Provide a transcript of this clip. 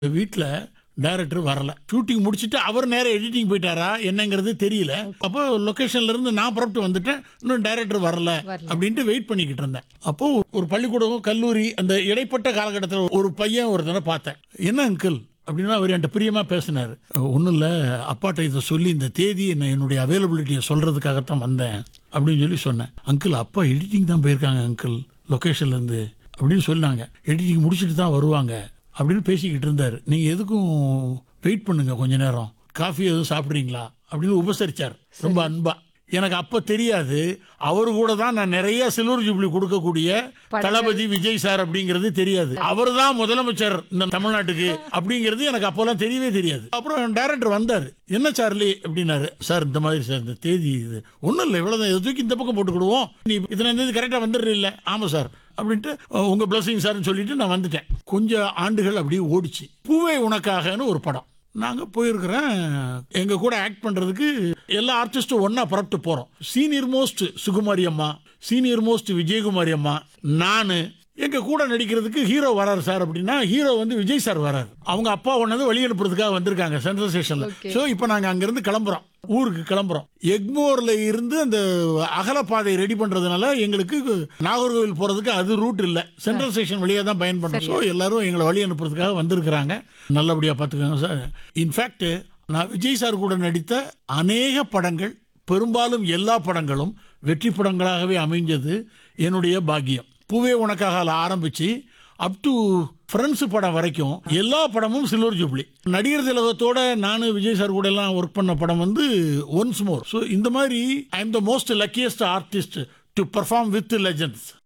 வீட்டில் டைரக்டர் வரல ஷூட்டிங் முடிச்சுட்டு அவர் நேரம் எடிட்டிங் போயிட்டாரா என்னங்கிறது தெரியல அப்போ லொகேஷன்ல இருந்து நான் புறப்பட்டு வந்துட்டேன் இன்னும் டைரக்டர் வரல அப்படின்ட்டு வெயிட் பண்ணிக்கிட்டு இருந்தேன் அப்போ ஒரு பள்ளிக்கூடம் கல்லூரி அந்த இடைப்பட்ட காலகட்டத்தில் ஒரு பையன் ஒருத்தனை பார்த்தேன் என்ன அங்கிள் அப்படின்னா அவர் என்கிட்ட பிரியமா பேசினார் ஒன்றும் இல்லை அப்பாட்ட இதை சொல்லி இந்த தேதி என்ன என்னுடைய அவைலபிலிட்டியை சொல்றதுக்காகத்தான் வந்தேன் அப்படின்னு சொல்லி சொன்னேன் அங்கிள் அப்பா எடிட்டிங் தான் போயிருக்காங்க அங்கிள் லொக்கேஷன்ல இருந்து அப்படின்னு சொன்னாங்க எடிட்டிங் முடிச்சுட்டு தான் வருவாங்க அப்படின்னு பேசிக்கிட்டு இருந்தார் நீங்க எதுக்கும் வெயிட் பண்ணுங்க கொஞ்ச நேரம் காஃபி எதுவும் சாப்பிட்றீங்களா அப்படின்னு உபசரிச்சார் ரொம்ப அன்பா எனக்கு அப்ப தெரியாது அவர் கூட தான் நான் நிறைய சில்வர் ஜூப்ளி கொடுக்கக்கூடிய தளபதி விஜய் சார் அப்படிங்கிறது தெரியாது அவர் தான் முதலமைச்சர் இந்த தமிழ்நாட்டுக்கு அப்படிங்கிறது எனக்கு அப்போல்லாம் தெரியவே தெரியாது அப்புறம் டைரக்டர் வந்தார் என்ன சார்லி அப்படின்னாரு சார் இந்த மாதிரி சார் இந்த தேதி இது ஒன்றும் இல்லை இவ்வளோதான் இதை தூக்கி இந்த பக்கம் போட்டுக்கிடுவோம் நீ இத்தனை தேதி கரெக்டாக வந்துடுற இல்லை ஆமாம் சார் அப்படின்ட்டு அஹ், உங்க பிளஸிங் சார்னு சொல்லிட்டு நான் வந்துட்டேன் கொஞ்சம் ஆண்டுகள் அப்படியே ஓடிச்சு பூவே உனக்காகன்னு ஒரு படம் நாங்க போயிருக்கிறேன் எங்க கூட ஆக்ட் பண்றதுக்கு எல்லா ஆர்டிஸ்டும் ஒண்ணா புறப்பட்டு போறோம் சீனியர் மோஸ்ட் சுகுமாரி அம்மா சீனியர் மோஸ்ட் விஜயகுமாரி அம்மா நானு எங்க கூட நடிக்கிறதுக்கு ஹீரோ வராரு சார் அப்படின்னா ஹீரோ வந்து விஜய் சார் வராரு அவங்க அப்பா ஒன்னது வழி அனுப்புறதுக்காக வந்திருக்காங்க சென்ட்ரல் ஸ்டேஷன்ல சோ இப்போ நாங்க அங்கிருந்து கிளம்புறோம் ஊருக்கு கிளம்புறோம் எக்மோர்ல இருந்து அந்த அகலப்பாதை ரெடி பண்றதுனால எங்களுக்கு நாகர்கோவில் போறதுக்கு அது ரூட் இல்ல சென்ட்ரல் ஸ்டேஷன் வழியா தான் பயன்படுறோம் ஸோ எல்லாரும் எங்களை வழி அனுப்புறதுக்காக வந்திருக்கிறாங்க நல்லபடியா பார்த்துக்கோங்க சார் இன்ஃபேக்ட் நான் விஜய் சார் கூட நடித்த அநேக படங்கள் பெரும்பாலும் எல்லா படங்களும் வெற்றி படங்களாகவே அமைஞ்சது என்னுடைய பாக்கியம் பூவே உனக்காக அதுல ஆரம்பிச்சு அப் டு ஃப்ரெண்ட்ஸ் படம் வரைக்கும் எல்லா படமும் சில்வர் ஜூப்ளி நடிகர் திலகத்தோட நானும் விஜய் சார் கூட எல்லாம் ஒர்க் பண்ண படம் வந்து ஒன்ஸ் மோர் ஸோ இந்த மாதிரி I am the most luckiest artist to perform with legends